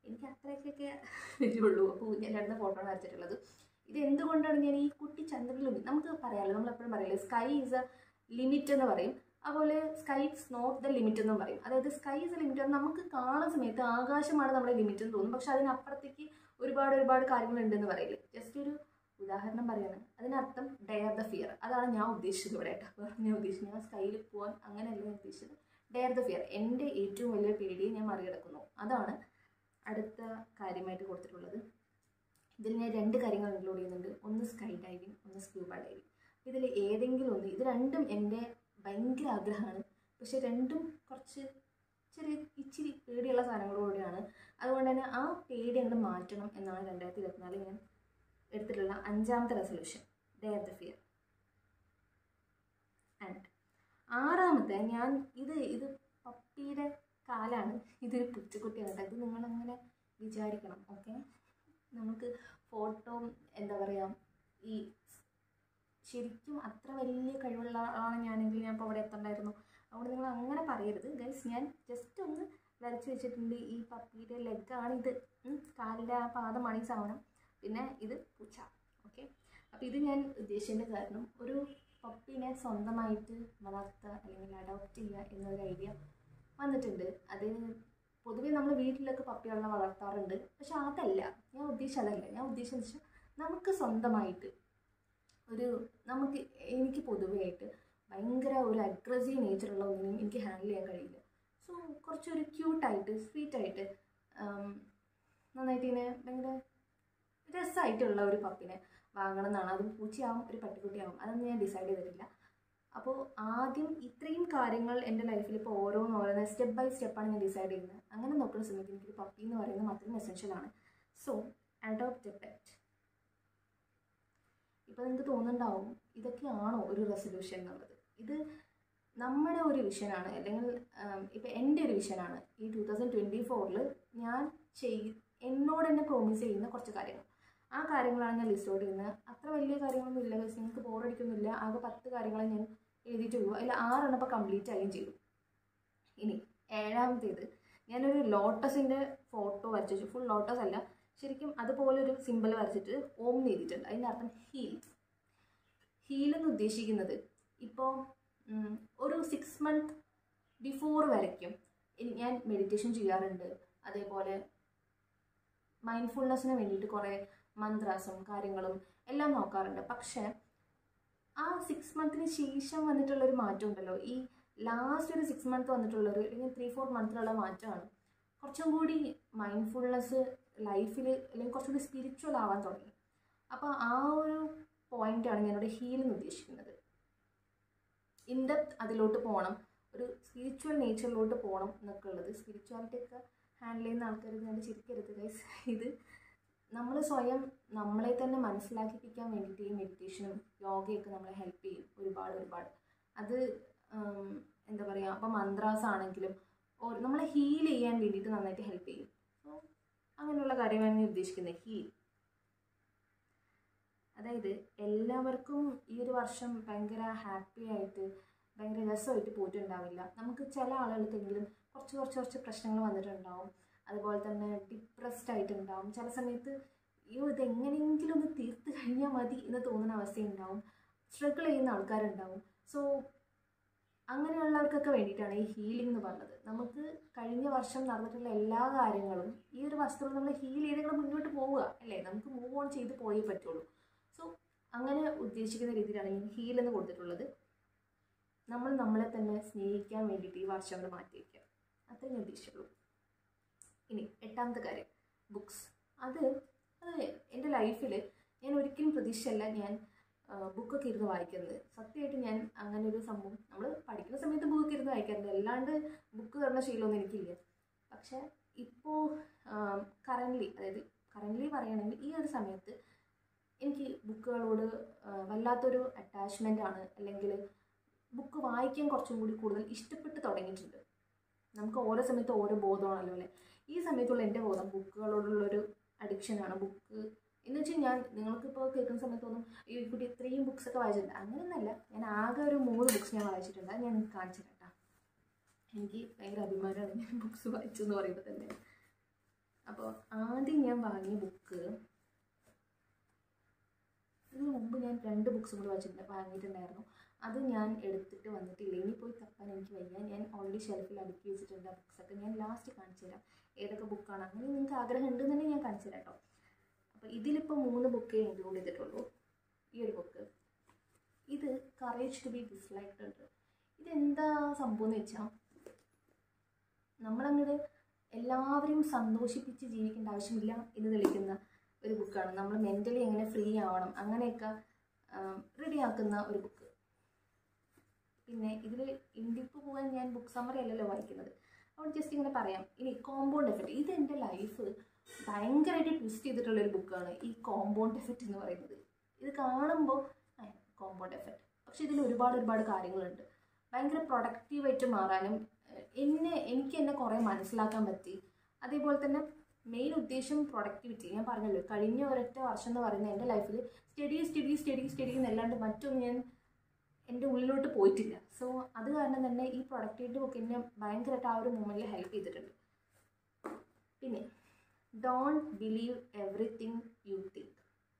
എനിക്ക് അത്രയൊക്കെ വരുള്ളൂ അപ്പോൾ ഞാൻ രണ്ട് ഫോട്ടോ ആണ് വരച്ചിട്ടുള്ളത് ഇത് എന്തുകൊണ്ടാണ് ഞാൻ ഈ കുട്ടി ചന്ദ്രനിൽ നമുക്ക് പറയാമല്ലോ നമ്മൾ എപ്പോഴും പറയില്ലേ സ്കൈ ഈസ് എ ലിമിറ്റ് എന്ന് പറയും അതുപോലെ sky is not the limit എന്ന് പറയും അതായത് സ്കൈ ഇസ് എ ലിമിറ്റ് നമുക്ക് കാണുന്ന സമയത്ത് ആകാശമാണ് നമ്മുടെ ലിമിറ്റ് എന്ന് തോന്നും പക്ഷെ അതിനപ്പുറത്തേക്ക് ഒരുപാട് ഒരുപാട് കാര്യങ്ങൾ ഉണ്ടെന്ന് പറയില്ലേ ജസ്റ്റ് ഒരു ഉദാഹരണം പറയാണ് അതിനർത്ഥം ഡെയർ ദ ഫിയർ അതാണ് ഞാൻ ഉദ്ദേശിച്ചത് ഇവിടെ കേട്ടോ വേറെ ഞാൻ ഉദ്ദേശിച്ചത് ഞാൻ സ്കൈയിൽ പോകാൻ അങ്ങനെയല്ല ഞാൻ ഉദ്ദേശിച്ചത് ഡെയർ ദ ഫിയർ എൻ്റെ ഏറ്റവും വലിയ പേടിയെ ഞാൻ മറികടക്കുന്നു അതാണ് അടുത്ത കാര്യമായിട്ട് കൊടുത്തിട്ടുള്ളത് ഇതിൽ ഞാൻ രണ്ട് കാര്യങ്ങൾ ഇൻക്ലൂഡ് ചെയ്യുന്നുണ്ട് ഒന്ന് സ്കൈ ഡൈവിങ് ഒന്ന് സ്ക്യൂബ ഡൈവിങ് ഇതിൽ ഏതെങ്കിലും ഒന്ന് ഇത് രണ്ടും എൻ്റെ ഭയങ്കര ആഗ്രഹമാണ് പക്ഷെ രണ്ടും കുറച്ച് ചെറിയ ഇച്ചിരി പേടിയുള്ള സാധനങ്ങളോടെയാണ് അതുകൊണ്ട് തന്നെ ആ പേടി അങ്ങോട്ട് മാറ്റണം എന്നാണ് രണ്ടായിരത്തി ഇരുപത്തിനാലിൽ ഞാൻ എടുത്തിട്ടുള്ള അഞ്ചാമത്തെ resolution dare the fear and ആറാമത്തെ ഞാൻ ഇത് ഇത് പപ്പിയുടെ കാലാണ് ഇതൊരു പുച്ചുകുട്ടിയാണ് കേട്ടോ ഇത് നിങ്ങളങ്ങനെ വിചാരിക്കണം ഓക്കെ നമുക്ക് ഫോട്ടോ എന്താ പറയുക ഈ ശരിക്കും അത്ര വലിയ കഴിവുള്ള ആളാണ് ഞാനെങ്കിൽ ഞാൻ ഇപ്പോൾ അവിടെ എത്തണ്ടായിരുന്നു അതുകൊണ്ട് നിങ്ങൾ അങ്ങനെ പറയരുത് ഗൈസ് ഞാൻ ജസ്റ്റ് ഒന്ന് വരച്ച് വെച്ചിട്ടുണ്ട് ഈ പപ്പിയുടെ ലെഗാണിത് കാലിൻ്റെ ആ പാദമാണ് ഈ സാധനം പിന്നെ ഇത് പൂച്ച ഓക്കെ അപ്പോൾ ഇത് ഞാൻ ഉദ്ദേശിച്ചതിൻ്റെ കാരണം ഒരു പപ്പീനെ സ്വന്തമായിട്ട് വളർത്തുക അല്ലെങ്കിൽ അഡോപ്റ്റ് ചെയ്യുക എന്നൊരു ഐഡിയ വന്നിട്ടുണ്ട് അത് പൊതുവേ നമ്മൾ വീട്ടിലൊക്കെ പപ്പികളെ വളർത്താറുണ്ട് പക്ഷെ അതല്ല ഞാൻ ഉദ്ദേശിച്ചത് അതല്ല ഞാൻ ഉദ്ദേശിച്ചത് വെച്ചാൽ നമുക്ക് സ്വന്തമായിട്ട് ഒരു നമുക്ക് എനിക്ക് പൊതുവേ ആയിട്ട് ഭയങ്കര ഒരു അഗ്രസീവ് നേച്ചറുള്ള ഒന്നിനും എനിക്ക് ഹാൻഡിൽ ചെയ്യാൻ കഴിയില്ല സോ കുറച്ചൊരു ക്യൂട്ടായിട്ട് സ്വീറ്റായിട്ട് നന്നായിട്ട് ഇങ്ങനെ ഭയങ്കര രസമായിട്ടുള്ള ഒരു പപ്പിനെ വാങ്ങണം എന്നാണ് അത് പൂച്ചയാവും ഒരു പട്ടിക്കുട്ടിയാവും അതൊന്നും ഞാൻ ഡിസൈഡ് ചെയ്തിട്ടില്ല അപ്പോൾ ആദ്യം ഇത്രയും കാര്യങ്ങൾ എൻ്റെ ലൈഫിൽ ഇപ്പോൾ ഓരോന്ന് ഓരോന്ന് സ്റ്റെപ്പ് ബൈ സ്റ്റെപ്പാണ് ഞാൻ ഡിസൈഡ് ചെയ്യുന്നത് അങ്ങനെ നോക്കുന്ന സമയത്ത് എനിക്കൊരു പപ്പി എന്ന് പറയുന്നത് മാത്രം എസെൻഷ്യലാണ് സോ അഡോപ്റ്റ് എ പെറ്റ് ഇപ്പോൾ നിങ്ങൾക്ക് തോന്നുന്നുണ്ടാവും ഇതൊക്കെയാണോ ഒരു റെസൊല്യൂഷൻ എന്നുള്ളത് ഇത് നമ്മുടെ ഒരു വിഷനാണ് അല്ലെങ്കിൽ ഇപ്പം എൻ്റെ ഒരു വിഷനാണ് ഈ ടൂ തൗസൻഡ് ട്വൻറ്റി ഫോറിൽ ഞാൻ ചെയ് എന്നോട് തന്നെ പ്രോമിസ് ചെയ്യുന്ന കുറച്ച് കാര്യങ്ങൾ ആ കാര്യങ്ങളാണ് ഞാൻ ലിസ്റ്റ് ഔട്ട് ചെയ്യുന്നത് അത്ര വലിയ കാര്യങ്ങളൊന്നും ഇല്ല പക്ഷേ നിങ്ങൾക്ക് ബോറടിക്കുന്നില്ല ആകെ പത്ത് കാര്യങ്ങളെ ഞാൻ എഴുതിയിട്ടുള്ളൂ അതിൽ ആറെണ്ണം ഇപ്പോൾ കംപ്ലീറ്റ് ആയും ചെയ്തു ഇനി ഏഴാമത്തേത് ഞാനൊരു ലോട്ടസിൻ്റെ ഫോട്ടോ വരച്ചു വെച്ചു ഫുൾ ലോട്ടസ് അല്ല ശരിക്കും അതുപോലെ ഒരു സിമ്പിൾ വരച്ചിട്ട് ഓം എന്ന് എഴുതിയിട്ടുണ്ട് അതിൻ്റെ അർത്ഥം ഹീൽ ഹീൽ എന്ന് ഉദ്ദേശിക്കുന്നത് ഇപ്പോൾ ഒരു സിക്സ് മന്ത് ബിഫോർ വരയ്ക്കും ഇനി- ഞാൻ മെഡിറ്റേഷൻ ചെയ്യാറുണ്ട് അതേപോലെ മൈൻഡ്ഫുൾനെസ്സിന് വേണ്ടിയിട്ട് കുറേ മന്ത്രാസും കാര്യങ്ങളും എല്ലാം നോക്കാറുണ്ട് പക്ഷേ ആ സിക്സ് മന്തിന് ശേഷം വന്നിട്ടുള്ളൊരു മാറ്റം ഉണ്ടല്ലോ ഈ ലാസ്റ്റ് ഒരു സിക്സ് മന്ത് വന്നിട്ടുള്ളൊരു അല്ലെങ്കിൽ ത്രീ ഫോർ മന്തിലുള്ള മാറ്റമാണ് കുറച്ചും കൂടി മൈൻഡ്ഫുൾനെസ് ലൈഫിൽ അല്ലെങ്കിൽ കുറച്ചും കൂടി സ്പിരിച്വൽ ആവാൻ തുടങ്ങി അപ്പോൾ ആ ഒരു പോയിന്റാണ് ഞാനിവിടെ ഹീൽ എന്ന് ഉദ്ദേശിക്കുന്നത് ഇൻഡെപ്ത് അതിലോട്ട് പോകണം ഒരു സ്പിരിച്വൽ നേച്ചറിലോട്ട് പോകണം എന്നൊക്കെ ഉള്ളത് സ്പിരിച്വാലിറ്റി ഒക്കെ ഹാൻഡിൽ ചെയ്യുന്ന ആൾക്കാർ ഇത് കണ്ട് ചിരിക്കരുത് ഗൈസ് ഇത് നമ്മൾ സ്വയം നമ്മളെ തന്നെ മനസ്സിലാക്കിപ്പിക്കാൻ വേണ്ടിയിട്ട് ഈ മെഡിറ്റേഷനും യോഗയൊക്കെ നമ്മളെ ഹെൽപ്പ് ചെയ്യും ഒരുപാട് ഒരുപാട് അത് ഉം, എന്താ പറയുക അപ്പോൾ മന്ത്രാസ് ആണെങ്കിലും ഓ നമ്മളെ ഹീൽ ചെയ്യാൻ വേണ്ടിയിട്ട് നന്നായിട്ട് ഹെൽപ്പ് ചെയ്യും സോ അങ്ങനെയുള്ള കാര്യങ്ങളാണ് ഞാൻ ഉദ്ദേശിക്കുന്നത് ഹീൽ അതായത് എല്ലാവർക്കും ഈ ഒരു വർഷം ഭയങ്കര ഹാപ്പി ആയിട്ട് ഭയങ്കര രസമായിട്ട് പോയിട്ടുണ്ടാവില്ല നമുക്ക് ചില ആളുകൾക്കെങ്കിലും കുറച്ച് കുറച്ച് കുറച്ച് പ്രശ്നങ്ങൾ വന്നിട്ടുണ്ടാവും അതുപോലെ തന്നെ ഡിപ്രസ്ഡ് ആയിട്ടുണ്ടാവും ചില സമയത്ത് അയ്യോ ഇത് എങ്ങനെയെങ്കിലും ഒന്ന് തീർത്ത് കഴിഞ്ഞാൽ മതി എന്ന് തോന്നുന്ന അവസ്ഥയുണ്ടാവും സ്ട്രഗിൾ ചെയ്യുന്ന ആൾക്കാരുണ്ടാവും സോ അങ്ങനെയുള്ളവർക്കൊക്കെ വേണ്ടിയിട്ടാണ് ഈ ഹീലിംഗ് എന്ന് പറഞ്ഞത് നമുക്ക് കഴിഞ്ഞ വർഷം നടന്നിട്ടുള്ള എല്ലാ കാര്യങ്ങളും ഈ ഒരു വർഷത്തിൽ നമ്മൾ ഹീൽ ചെയ്ത് മുന്നോട്ട് പോവുക അല്ലേ നമുക്ക് മൂവ് ഓൺ ചെയ്ത് പോയേ പറ്റുള്ളൂ സോ അങ്ങനെ ഉദ്ദേശിക്കുന്ന രീതിയിലാണ് ഈ ഹീൽ എന്ന് കൊടുത്തിട്ടുള്ളത് നമ്മൾ നമ്മളെ തന്നെ സ്നേഹിക്കാൻ വേണ്ടിയിട്ട് ഈ വർഷം കൊണ്ട് മാറ്റി വയ്ക്കുക അത്രേ ഞാൻ ഉദ്ദേശിച്ചുള്ളൂ ഇനി എട്ടാമത്തെ കാര്യം ബുക്സ് അത് അത് എൻ്റെ ലൈഫിൽ ഞാൻ ഒരിക്കലും പ്രതീക്ഷയല്ല ഞാൻ ബുക്കൊക്കെ ഇരുന്ന് വായിക്കുന്നത് സത്യമായിട്ട് ഞാൻ അങ്ങനെ ഒരു സംഭവം നമ്മൾ പഠിക്കുന്ന സമയത്ത് ബുക്കൊക്കെ ഇരുന്ന് വായിക്കാറുണ്ട് അല്ലാണ്ട് ബുക്ക് തരുന്ന ശീലമൊന്നും എനിക്കില്ല പക്ഷേ ഇപ്പോൾ കറൻ്റ്ലി അതായത് കറൻ്റ്ലി പറയുകയാണെങ്കിൽ ഈ ഒരു സമയത്ത് എനിക്ക് ബുക്കുകളോട് ആ, വല്ലാത്തൊരു അറ്റാച്ച്മെൻ്റ് ആണ് അല്ലെങ്കിൽ ബുക്ക് വായിക്കാൻ കുറച്ചും കൂടി കൂടുതൽ ഇഷ്ടപ്പെട്ട് തുടങ്ങിയിട്ടുണ്ട് നമുക്ക് ഓരോ സമയത്ത് ഓരോ ബോധമാണല്ലോ അല്ലേ ഈ സമയത്തുള്ള എൻ്റെ ബോധം ബുക്കുകളോടുള്ളൊരു അഡിക്ഷനാണ് ബുക്ക് എന്ന് വെച്ചാൽ ഞാൻ നിങ്ങൾക്കിപ്പോൾ കേൾക്കുന്ന സമയത്തൊന്നും ഈ കുട്ടി ഇത്രയും ബുക്സ് ഒക്കെ വായിച്ചിട്ടുണ്ട് അങ്ങനെയൊന്നല്ല ഞാൻ ആകെ ഒരു മൂന്ന് ബുക്സ് ഞാൻ വായിച്ചിട്ടുണ്ട് അത് ഞാൻ നിങ്ങൾക്ക് കാണിച്ചു തരാം ട്ടോ. എനിക്ക് ഭയങ്കര അഭിമാനമാണ് ഞാൻ ബുക്സ് വായിച്ചു എന്ന് പറയുമ്പോൾ തന്നെ അപ്പോൾ ആദ്യം ഞാൻ വാങ്ങിയ ബുക്ക് ഇതിന് മുമ്പ് ഞാൻ രണ്ട് ബുക്സും കൂടി വായിച്ചിട്ടുണ്ട് വാങ്ങിയിട്ടുണ്ടായിരുന്നു അത് ഞാൻ എടുത്തിട്ട് വന്നിട്ടില്ല ഇനി പോയി തപ്പാൻ എനിക്ക് വയ്യ ഞാൻ ഓൾറെഡി ഷെൽഫിൽ അടുക്കി വെച്ചിട്ടുണ്ട് ആ ബുക്സൊക്കെ ഞാൻ ലാസ്റ്റ് കാണിച്ചു തരാം ഏതൊക്കെ ബുക്കാണ് അങ്ങനെ നിങ്ങൾക്ക് ആഗ്രഹം ഉണ്ടെന്നുണ്ടെങ്കിൽ ഞാൻ കാണിച്ചു തരാം കേട്ടോ അപ്പോൾ ഇതിലിപ്പോൾ മൂന്ന് ബുക്കേ ഇൻക്ലൂഡ് ചെയ്തിട്ടുള്ളൂ ഈ ഒരു ബുക്ക് ഇത് കറേജ് ടു ബി ഡിസ്ലൈക്ഡ് ഉണ്ട് ഇതെന്താ സംഭവം എന്ന് വെച്ചാൽ നമ്മളങ്ങോട്ട് എല്ലാവരെയും സന്തോഷിപ്പിച്ച് ജീവിക്കേണ്ട ആവശ്യമില്ല എന്ന് തെളിയിക്കുന്ന ഒരു ബുക്കാണ് നമ്മൾ മെൻ്റലി എങ്ങനെ ഫ്രീ ആവണം അങ്ങനെയൊക്കെ റെഡിയാക്കുന്ന ഒരു ബുക്ക് പിന്നെ ഇതിൽ ഇൻഡിപ്പ് പോകാൻ ഞാൻ ബുക്ക് സമ്മറി അല്ലല്ലോ വായിക്കുന്നത് അപ്പോൾ ജസ്റ്റ് ഇങ്ങനെ പറയാം ഇനി കോമ്പൗണ്ട് എഫക്റ്റ് ഇത് എൻ്റെ ലൈഫ് ഭയങ്കരമായിട്ട് ട്വിസ്റ്റ് ചെയ്തിട്ടുള്ളൊരു ബുക്കാണ് ഈ കോമ്പൗണ്ട് എഫക്റ്റ് എന്ന് പറയുന്നത് ഇത് കാണുമ്പോൾ കോമ്പൗണ്ട് എഫക്റ്റ് പക്ഷെ ഇതിൽ ഒരുപാട് ഒരുപാട് കാര്യങ്ങളുണ്ട് ഭയങ്കര പ്രൊഡക്റ്റീവായിട്ട് മാറാനും ഏഹ്, എന്നെ എനിക്ക് എന്നെ കുറേ മനസ്സിലാക്കാൻ പറ്റി അതേപോലെ തന്നെ മെയിൻ ഉദ്ദേശം പ്രൊഡക്ടിവിറ്റി ഞാൻ പറഞ്ഞല്ലോ കഴിഞ്ഞ ഒരൊറ്റ വർഷം എന്ന് പറയുന്നത് എൻ്റെ ലൈഫിൽ സ്റ്റഡി സ്റ്റഡി സ്റ്റഡി സ്റ്റഡി എന്നല്ലാണ്ട് മറ്റൊന്നും ഞാൻ എൻ്റെ ഉള്ളിലോട്ട് പോയിട്ടില്ല സോ അത് കാരണം തന്നെ ഈ പ്രൊഡക്ടിവിറ്റി ബുക്ക് എന്നെ ഭയങ്കരമായിട്ട് ആ ഒരു മൂമെൻറ്റിൽ ഹെൽപ്പ് ചെയ്തിട്ടുണ്ട് പിന്നെ don't believe everything you think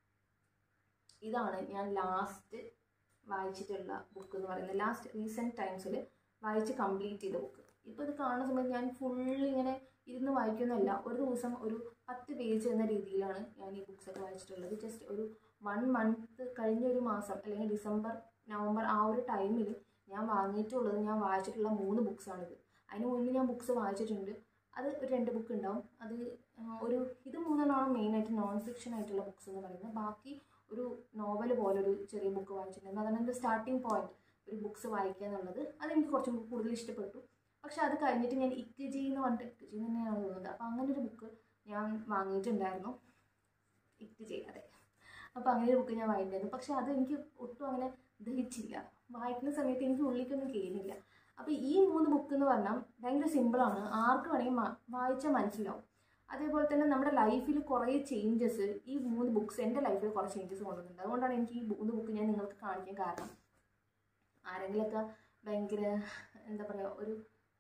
ഇതാണ് ഞാൻ ലാസ്റ്റ് വായിച്ചിട്ടുള്ള ബുക്ക് എന്ന് പറയുന്നത് ലാസ്റ്റ് റീസെൻറ്റ് ടൈംസിൽ വായിച്ച് കംപ്ലീറ്റ് ചെയ്ത ബുക്ക് ഇപ്പോൾ ഇത് കാണുന്ന സമയത്ത് ഞാൻ ഫുൾ ഇങ്ങനെ ഇരുന്ന് വായിക്കുന്നതല്ല ഒരു ദിവസം ഒരു പത്ത് പേജ് എന്ന രീതിയിലാണ് ഞാൻ ഈ ബുക്സ് ഒക്കെ വായിച്ചിട്ടുള്ളത് ജസ്റ്റ് ഒരു വൺ മന്ത് കഴിഞ്ഞ ഒരു മാസം അല്ലെങ്കിൽ ഡിസംബർ നവംബർ ആ ഒരു ടൈമിൽ ഞാൻ വാങ്ങിയിട്ടുള്ളത് ഞാൻ വായിച്ചിട്ടുള്ള മൂന്ന് ബുക്സാണിത് അതിന് മുന്നേ ഞാൻ ബുക്സ് വായിച്ചിട്ടുണ്ട് അത് ഒരു രണ്ട് ബുക്ക് ഉണ്ടാവും അത് ആ, ഒരു ഇത് മൂന്നെണ്ണമാണ് മെയിനായിട്ട് നോൺ ഫിക്ഷൻ ആയിട്ടുള്ള ബുക്സ് എന്ന് പറയുന്നത് ബാക്കി ഒരു നോവൽ പോലെ ഒരു ചെറിയ ബുക്ക് വായിച്ചിട്ടുണ്ട് അതാണ് എൻ്റെ സ്റ്റാർട്ടിങ് പോയിന്റ് ഒരു ബുക്സ് വായിക്കുക എന്നുള്ളത് അതെനിക്ക് കുറച്ചും കൂടി കൂടുതൽ ഇഷ്ടപ്പെട്ടു പക്ഷെ അത് കഴിഞ്ഞിട്ട് ഞാൻ ഇക്കജി എന്ന് പറഞ്ഞിട്ട് ഇക്കജി തന്നെയാണ് തോന്നുന്നത് അപ്പോൾ അങ്ങനെ ഒരു ബുക്ക് ഞാൻ വാങ്ങിയിട്ടുണ്ടായിരുന്നു ഇക്കജി അതെ അപ്പോൾ അങ്ങനെ ഒരു ബുക്ക് ഞാൻ വാങ്ങിയിട്ടുണ്ടായിരുന്നു പക്ഷെ അത് എനിക്ക് ഒട്ടും അങ്ങനെ ദഹിച്ചില്ല വായിക്കുന്ന സമയത്ത് എനിക്ക് ഉള്ളിലേക്കൊന്നും കയറിയില്ല അപ്പോൾ ഈ മൂന്ന് ബുക്ക് എന്ന് പറഞ്ഞാൽ ഭയങ്കര സിമ്പിളാണ് ആർക്ക് വേണമെങ്കിൽ മ- വായിച്ചാൽ മനസ്സിലാവും അതേപോലെ തന്നെ നമ്മുടെ ലൈഫിൽ കുറേ ചേഞ്ചസ് ഈ മൂന്ന് ബുക്സ് എൻ്റെ ലൈഫിൽ കുറേ ചേഞ്ചസ് കൊണ്ടുവന്നിട്ടുണ്ട് അതുകൊണ്ടാണ് എനിക്ക് ഈ മൂന്ന് ബുക്ക് ഞാൻ നിങ്ങൾക്ക് കാണിക്കാൻ കാരണം ആരെങ്കിലുമൊക്കെ ഭയങ്കര എന്താ പറയുക ഒരു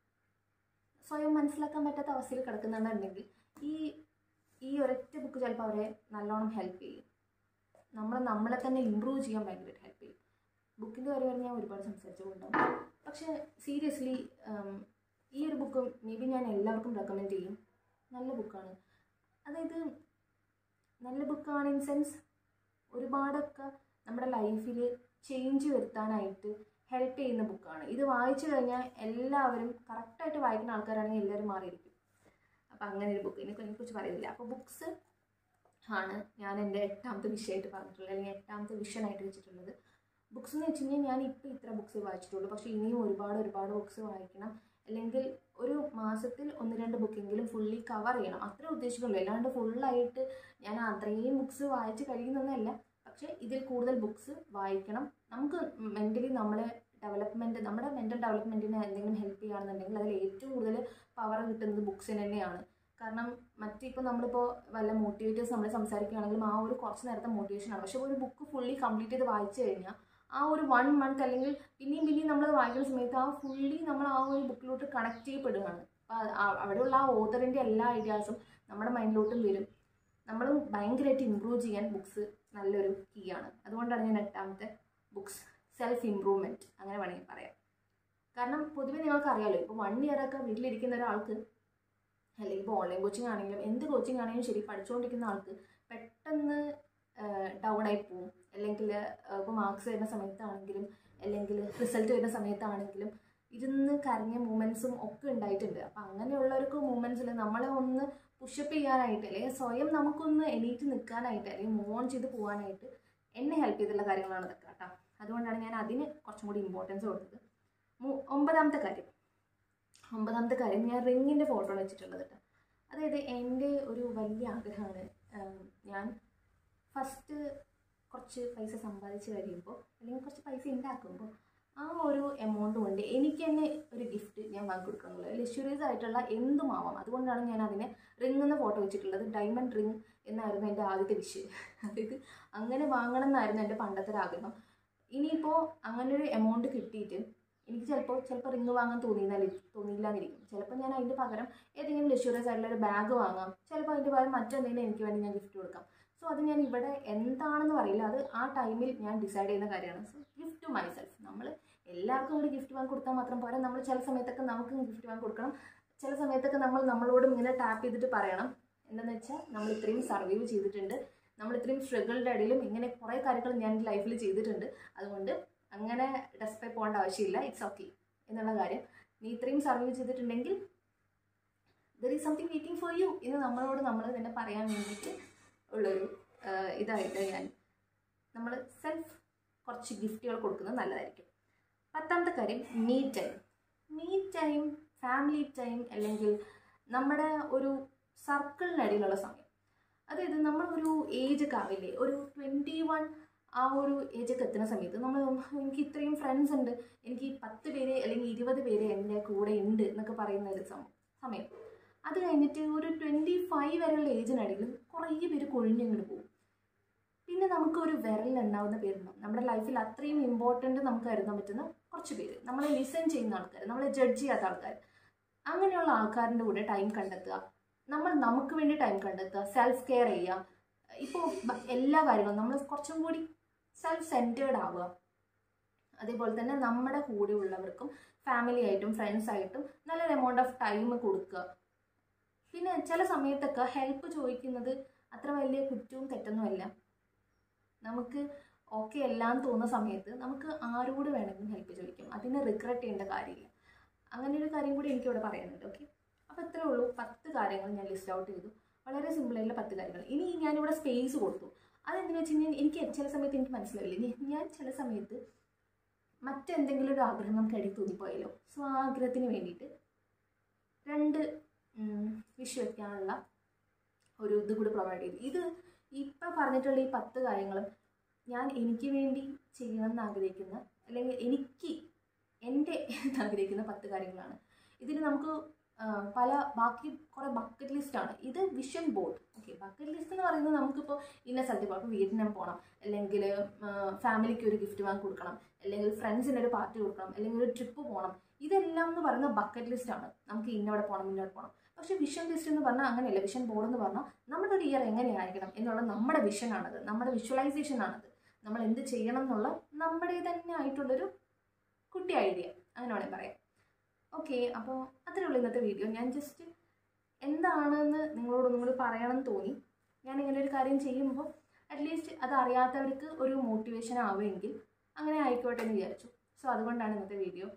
സ്വയം മനസ്സിലാക്കാൻ പറ്റാത്ത അവസ്ഥയിൽ കിടക്കുന്നുണ്ടെങ്കിൽ ഈ ഈ ഒരൊറ്റ ബുക്ക് ചിലപ്പോൾ അവരെ നല്ലോണം ഹെൽപ്പ് ചെയ്യും നമ്മൾ നമ്മളെ തന്നെ ഇമ്പ്രൂവ് ചെയ്യാൻ ഭയങ്കരമായിട്ട് ഹെൽപ്പ് ചെയ്യും ബുക്കിൻ്റെ കാര്യം പറഞ്ഞാൽ ഞാൻ ഒരുപാട് സംസാരിച്ചുകൊണ്ടാവും പക്ഷേ സീരിയസ്ലി ഈ ഒരു ബുക്ക് മേ ബി ഞാൻ എല്ലാവർക്കും റെക്കമെൻഡ് ചെയ്യും നല്ല ബുക്കാണ് അതായത് നല്ല ബുക്കാണ് ഇൻ സെൻസ് ഒരുപാടൊക്കെ നമ്മുടെ ലൈഫിൽ ചേഞ്ച് വരുത്താനായിട്ട് ഹെൽപ്പ് ചെയ്യുന്ന ബുക്കാണ് ഇത് വായിച്ചു കഴിഞ്ഞാൽ എല്ലാവരും കറക്റ്റായിട്ട് വായിക്കുന്ന ആൾക്കാരാണെങ്കിൽ എല്ലാവരും മാറിയിരിക്കും അപ്പോൾ അങ്ങനെ ഒരു ബുക്ക് എനിക്ക് അതിനെക്കുറിച്ച് പറയുന്നില്ല അപ്പോൾ ബുക്സ് ആണ് ഞാൻ എൻ്റെ എട്ടാമത്തെ വിഷയമായിട്ട് പറഞ്ഞിട്ടുള്ളത് അല്ലെങ്കിൽ എട്ടാമത്തെ വിഷനായിട്ട് വെച്ചിട്ടുള്ളത് ബുക്സ് എന്ന് വെച്ച് കഴിഞ്ഞാൽ ഞാൻ ഇപ്പോൾ ഇത്ര ബുക്സ് വായിച്ചിട്ടുള്ളൂ പക്ഷേ ഇനിയും ഒരുപാട് ഒരുപാട് ബുക്സ് വായിക്കണം അല്ലെങ്കിൽ ഒരു മാസത്തിൽ ഒന്ന് രണ്ട് ബുക്കെങ്കിലും ഫുള്ളി കവർ ചെയ്യണം അത്രേ ഉദ്ദേശിക്കുള്ളൂ അല്ലാണ്ട് ഫുള്ളായിട്ട് ഞാൻ അത്രയും ബുക്സ് വായിച്ച് കഴിയുന്നൊന്നുമല്ല പക്ഷേ ഇതിൽ കൂടുതൽ ബുക്സ് വായിക്കണം നമുക്ക് മെൻ്റലി നമ്മളെ ഡെവലപ്മെൻറ്റ് നമ്മുടെ മെൻ്റൽ ഡെവലപ്മെൻറ്റിന് എന്തെങ്കിലും ഹെൽപ്പ് ചെയ്യുകയാണെന്നുണ്ടെങ്കിൽ അതിൽ ഏറ്റവും കൂടുതൽ പവർ കിട്ടുന്നത് ബുക്സിന് തന്നെയാണ് കാരണം മറ്റിപ്പോൾ നമ്മളിപ്പോൾ വല്ല മോട്ടിവേറ്റേഴ്സ് നമ്മൾ സംസാരിക്കുകയാണെങ്കിലും ആ ഒരു കുറച്ച് നേരത്തെ മോട്ടിവേഷനാണ് പക്ഷേ ഒരു ബുക്ക് ഫുള്ളി കംപ്ലീറ്റ് ചെയ്ത് വായിച്ചു കഴിഞ്ഞാൽ ആ ഒരു വൺ മന്ത് അല്ലെങ്കിൽ പിന്നെയും പിന്നെയും നമ്മൾ വായിക്കുന്ന സമയത്ത് ആ ഫുള്ളി നമ്മൾ ആ ഒരു ബുക്കിലോട്ട് കണക്ട് ചെയ്യപ്പെടുകയാണ് അപ്പോൾ അവിടെയുള്ള ആ ഓതറിൻ്റെ എല്ലാ ഐഡിയാസും നമ്മുടെ മൈൻഡിലോട്ടും വരും നമ്മൾ ഭയങ്കരമായിട്ട് ഇമ്പ്രൂവ് ചെയ്യാൻ ബുക്സ് നല്ലൊരു കീ ആണ് അതുകൊണ്ടാണ് ഞാൻ എട്ടാമത്തെ ബുക്സ് സെൽഫ് ഇമ്പ്രൂവ്മെൻറ്റ് അങ്ങനെ വേണമെങ്കിൽ പറയാം കാരണം പൊതുവേ നിങ്ങൾക്ക് അറിയാമല്ലോ ഇപ്പോൾ വൺ ഇയർ ഒക്കെ വീട്ടിലിരിക്കുന്ന ഒരാൾക്ക് അല്ലെങ്കിൽ ഇപ്പോൾ ഓൺലൈൻ കോച്ചിങ് ആണെങ്കിലും എന്ത് കോച്ചിങ് ആണെങ്കിലും ശരി പഠിച്ചുകൊണ്ടിരിക്കുന്ന ആൾക്ക് പെട്ടെന്ന് ഡൗൺ ആയി പോവും അല്ലെങ്കിൽ ഇപ്പോൾ മാർക്സ് വരുന്ന സമയത്താണെങ്കിലും അല്ലെങ്കിൽ റിസൾട്ട് വരുന്ന സമയത്താണെങ്കിലും ഇരുന്ന് കരഞ്ഞ മൂമെൻറ്റ്സും ഒക്കെ ഉണ്ടായിട്ടുണ്ട് അപ്പം അങ്ങനെയുള്ളവർക്ക് മൂമെൻറ്റ്സിൽ നമ്മളെ ഒന്ന് പുഷപ്പ് ചെയ്യാനായിട്ട് അല്ലെങ്കിൽ സ്വയം നമുക്കൊന്ന് എണീറ്റ് നിൽക്കാനായിട്ട് അല്ലെങ്കിൽ മൂവ് ഓൺ ചെയ്ത് പോകാനായിട്ട് എന്നെ ഹെൽപ്പ് ചെയ്തിട്ടുള്ള കാര്യങ്ങളാണ് ഇതൊക്കെ കേട്ടോ അതുകൊണ്ടാണ് ഞാൻ അതിന് കുറച്ചും കൂടി ഇമ്പോർട്ടൻസ് കൊടുത്തത് മൂ- ഒമ്പതാമത്തെ കാര്യം ഒമ്പതാമത്തെ കാര്യം ഞാൻ റിങ്ങിൻ്റെ ഫോട്ടോ വെച്ചിട്ടുള്ളത് കേട്ടോ അതായത് എൻ്റെ ഒരു വലിയ ആഗ്രഹമാണ് ആം, ഞാൻ ഫസ്റ്റ് കുറച്ച് പൈസ സമ്പാദിച്ച് കഴിയുമ്പോൾ അല്ലെങ്കിൽ കുറച്ച് പൈസ ഉണ്ടാക്കുമ്പോൾ ആ ഒരു എമൗണ്ട് കൊണ്ട് എനിക്ക് തന്നെ ഒരു ഗിഫ്റ്റ് ഞാൻ വാങ്ങിക്കൊടുക്കുക എന്നുള്ളത് ലക്ഷറീസ് ആയിട്ടുള്ള എന്തുമാവാം അതുകൊണ്ടാണ് ഞാൻ അതിനെ റിങ് എന്ന ഫോട്ടോ വെച്ചിട്ടുള്ളത് ഡയമണ്ട് റിങ് എന്നായിരുന്നു എൻ്റെ ആദ്യത്തെ വിഷ് അതായത് അങ്ങനെ വാങ്ങണം എന്നായിരുന്നു എൻ്റെ പണ്ടത്തെ ഒരു ആഗ്രഹം ഇനിയിപ്പോൾ അങ്ങനെ ഒരു എമൗണ്ട് കിട്ടിയിട്ട് എനിക്ക് ചിലപ്പോൾ ചിലപ്പോൾ റിങ് വാങ്ങാൻ തോന്നിയെന്നാലും തോന്നിയില്ലാന്നിരിക്കും ചിലപ്പോൾ ഞാൻ അതിൻ്റെ പകരം ഏതെങ്കിലും ലക്ഷൂറിയസ് ആയിട്ടുള്ള ഒരു ബാഗ് വാങ്ങാം ചിലപ്പോൾ അതിൻ്റെ പകരം മറ്റെന്തെങ്കിലും എനിക്ക് വേണ്ടി ഞാൻ ഗിഫ്റ്റ് കൊടുക്കാം സോ അത് ഞാൻ ഇവിടെ എന്താണെന്ന് പറയില്ല അത് ആ ടൈമിൽ ഞാൻ ഡിസൈഡ് ചെയ്യുന്ന കാര്യമാണ് സോ ഗിഫ്റ്റ് ടു മൈസെൽഫ് നമ്മൾ എല്ലാവർക്കും ഒരു ഗിഫ്റ്റ് വാങ്ങി കൊടുത്താൽ മാത്രം പോരാ നമ്മൾ ചില സമയത്തൊക്കെ നമുക്ക് ഗിഫ്റ്റ് വാങ്ങി കൊടുക്കണം ചില സമയത്തൊക്കെ നമ്മൾ നമ്മളോടും ഇങ്ങനെ ടാപ്പ് ചെയ്തിട്ട് പറയണം എന്താണെന്ന് വെച്ചാൽ നമ്മൾ ഇത്രയും സർവൈവ് ചെയ്തിട്ടുണ്ട് നമ്മൾ ഇത്രയും സ്ട്രഗിളുടെ ഇടയിലും ഇങ്ങനെ കുറേ കാര്യങ്ങൾ ഞാൻ ലൈഫിൽ ചെയ്തിട്ടുണ്ട് അതുകൊണ്ട് അങ്ങനെ ഡെസ്പേ പോകേണ്ട ആവശ്യമില്ല ഇറ്റ്സ് ഓക്കെ എന്നുള്ള കാര്യം നീ ഇത്രയും സർവൈവ് ചെയ്തിട്ടുണ്ടെങ്കിൽ there is something waiting for you എന്ന് നമ്മളോട് നമ്മൾ തന്നെ പറയാൻ വേണ്ടിയിട്ട് ഉള്ളൊരു ആഹ്, ഇതായിട്ട് ഞാൻ നമ്മൾ സെൽഫ് കുറച്ച് ഗിഫ്റ്റുകൾ കൊടുക്കുന്നത് നല്ലതായിരിക്കും പത്താമത്തെ കാര്യം me time me time family time അല്ലെങ്കിൽ നമ്മുടെ ഒരു സർക്കിളിനടിയിലുള്ള സമയം അതായത് നമ്മളൊരു ഏജ് ഒക്കെ ആവില്ലേ ഒരു ട്വൻറ്റി വൺ ആ ഒരു ഏജൊക്കെ എത്തുന്ന സമയത്ത് നമ്മൾ എനിക്ക് ഇത്രയും ഫ്രണ്ട്സ് ഉണ്ട് എനിക്ക് പത്ത് പേര് അല്ലെങ്കിൽ ഇരുപത് പേര് എൻ്റെ കൂടെ ഉണ്ട് എന്നൊക്കെ പറയുന്ന ഒരു സമയം സമയം അത് കഴിഞ്ഞിട്ട് ഒരു ട്വൻറ്റി ഫൈവ് വരെയുള്ള ഏജിനിടയിൽ കുറേ പേര് കൊഴിഞ്ഞങ്ങോട്ട് പോകും പിന്നെ നമുക്ക് ഒരു വിരലിലുണ്ടാവുന്ന പേരുണ്ടാവും നമ്മുടെ ലൈഫിൽ അത്രയും ഇമ്പോർട്ടൻ്റ് നമുക്ക് കരുതാൻ പറ്റുന്ന കുറച്ച് പേര് നമ്മളെ ലിസൺ ചെയ്യുന്ന ആൾക്കാർ നമ്മളെ ജഡ്ജ് ചെയ്യാത്ത ആൾക്കാർ അങ്ങനെയുള്ള ആൾക്കാരുടെ കൂടെ ടൈം കണ്ടെത്തുക നമ്മൾ നമുക്ക് വേണ്ടി ടൈം കണ്ടെത്തുക സെൽഫ് കെയർ ചെയ്യുക ഇപ്പോൾ എല്ലാ കാര്യങ്ങളും നമ്മൾ കുറച്ചും കൂടി സെൽഫ് സെൻറ്റേർഡ് ആവുക അതേപോലെ തന്നെ നമ്മുടെ കൂടെ ഉള്ളവർക്കും ഫാമിലി ആയിട്ടും ഫ്രണ്ട്സ് ആയിട്ടും നല്ലൊരു എമൗണ്ട് ഓഫ് ടൈം കൊടുക്കുക പിന്നെ ചില സമയത്തൊക്കെ ഹെൽപ്പ് ചോദിക്കുന്നത് അത്ര വലിയ കുറ്റവും തെറ്റൊന്നുമല്ല നമുക്ക് ഓക്കെ എല്ലാം തോന്നുന്ന സമയത്ത് നമുക്ക് ആരോട് വേണമെങ്കിലും ഹെൽപ്പ് ചോദിക്കാം അതിനെ റിഗ്രറ്റ് ചെയ്യേണ്ട കാര്യമില്ല അങ്ങനെ ഒരു കാര്യം കൂടി എനിക്കിവിടെ പറയാനുണ്ട് ഓക്കെ അപ്പോൾ ഇത്രേ ഉള്ളൂ പത്ത് കാര്യങ്ങൾ ഞാൻ ലിസ്റ്റ് ഔട്ട് ചെയ്തു വളരെ സിമ്പിളായിട്ടുള്ള പത്ത് കാര്യങ്ങൾ ഇനി ഞാനിവിടെ സ്പേസ് കൊടുത്തു അതെന്താണെന്ന് വെച്ച് കഴിഞ്ഞാൽ എനിക്ക് ചില സമയത്ത് എനിക്ക് മനസ്സിലാവില്ല ഞാൻ- ഞാൻ ചില സമയത്ത് മറ്റെന്തെങ്കിലും ഒരു ആഗ്രഹം നമുക്ക് അടി തോന്നിപ്പോയല്ലോ സോ ആ ആഗ്രഹത്തിന് വേണ്ടിയിട്ട് രണ്ട് വിഷ് വയ്ക്കാനുള്ള ഒരു ഇത് കൂടി പ്രൊവൈഡ് ചെയ്തു ഇത് ഇപ്പം പറഞ്ഞിട്ടുള്ള ഈ പത്ത് കാര്യങ്ങളും ഞാൻ എനിക്ക് വേണ്ടി ചെയ്യണമെന്ന് ആഗ്രഹിക്കുന്ന അല്ലെങ്കിൽ എനിക്ക് എൻ്റെ എന്ന് ആഗ്രഹിക്കുന്ന പത്ത് കാര്യങ്ങളാണ് ഇതിന് നമുക്ക് ആ, പല ബാക്കി കുറേ ബക്കറ്റ് ലിസ്റ്റാണ് ഇത് vision board okay bucket list എന്ന് പറയുന്നത് നമുക്കിപ്പോൾ ഇന്ന സ്ഥലത്ത് പോകാം ഇപ്പോൾ വിയറ്റ്നാം പോകണം അല്ലെങ്കിൽ ഫാമിലിക്ക് ഒരു ഗിഫ്റ്റ് വാങ്ങി കൊടുക്കണം അല്ലെങ്കിൽ ഫ്രണ്ട്സിന് ഒരു പാർട്ടി കൊടുക്കണം അല്ലെങ്കിൽ ഒരു ട്രിപ്പ് പോകണം ഇതെല്ലാം എന്ന് പറയുന്ന ബക്കറ്റ് ലിസ്റ്റാണ് നമുക്ക് ഇന്നവിടെ പോകണം ഇന്നവിടെ പോകണം പക്ഷേ വിഷൻ ലിസ്റ്റ് എന്ന് പറഞ്ഞാൽ അങ്ങനെയല്ല വിഷൻ ബോർഡ് എന്ന് പറഞ്ഞാൽ നമ്മുടെ ഒരു ഇയർ എങ്ങനെയായിരിക്കണം എന്നുള്ള നമ്മുടെ വിഷനാണത് നമ്മുടെ വിഷ്വലൈസേഷൻ ആണത് നമ്മൾ എന്ത് ചെയ്യണം എന്നുള്ള നമ്മുടെ തന്നെ ആയിട്ടുള്ളൊരു കുട്ടി ഐഡിയ അങ്ങനെ വേണമെങ്കിൽ പറയാം ഓക്കെ അപ്പോൾ അത്രേ ഉള്ളൂ ഇന്നത്തെ വീഡിയോ ഞാൻ ജസ്റ്റ് എന്താണെന്ന് നിങ്ങളോട് ഒന്നും കൂടി പറയണമെന്ന് തോന്നി ഞാൻ ഇങ്ങനെ ഒരു കാര്യം ചെയ്യുമ്പോൾ അറ്റ്ലീസ്റ്റ് അത് അറിയാത്തവർക്ക് ഒരു മോട്ടിവേഷൻ ആവുമെങ്കിൽ അങ്ങനെ ആയിക്കോട്ടെ എന്ന് വിചാരിച്ചു സോ അതുകൊണ്ടാണ് ഇന്നത്തെ വീഡിയോ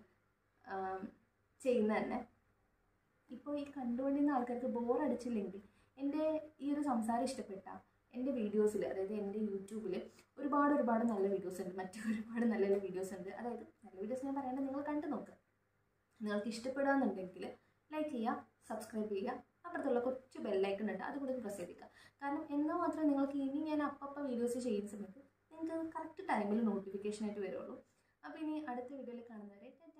ചെയ്യുന്നത് തന്നെ ഇപ്പോൾ ഈ കണ്ടുകൊണ്ടിരുന്ന ആൾക്കാർക്ക് ബോർ അടിച്ചില്ലെങ്കിൽ എൻ്റെ ഈ ഒരു സംസാരം ഇഷ്ടപ്പെട്ട എൻ്റെ വീഡിയോസിൽ അതായത് എൻ്റെ യൂട്യൂബിൽ ഒരുപാട് ഒരുപാട് നല്ല വീഡിയോസ് ഉണ്ട് മറ്റു ഒരുപാട് നല്ല നല്ല വീഡിയോസ് ഉണ്ട് അതായത് നല്ല വീഡിയോസ് ഞാൻ പറയേണ്ടത് നിങ്ങൾ കണ്ടു നോക്കുക നിങ്ങൾക്ക് ഇഷ്ടപ്പെടുകയെന്നുണ്ടെങ്കിൽ ലൈക്ക് ചെയ്യുക സബ്സ്ക്രൈബ് ചെയ്യുക അപ്പുറത്തുള്ള കൊച്ചു ബെല്ലൈക്കൺ ഉണ്ട് അത് കൂടി പ്രസ് ചെയ്തിരിക്കുക കാരണം എന്നാൽ മാത്രമേ നിങ്ങൾക്ക് ഇനി ഞാൻ അപ്പം വീഡിയോസ് ചെയ്യുന്ന സമയത്ത് നിങ്ങൾക്ക് കറക്റ്റ് ടൈമിൽ നോട്ടിഫിക്കേഷൻ ആയിട്ട് വരുള്ളൂ അപ്പോൾ ഇനി അടുത്ത വീഡിയോയിൽ കാണുന്നവരെ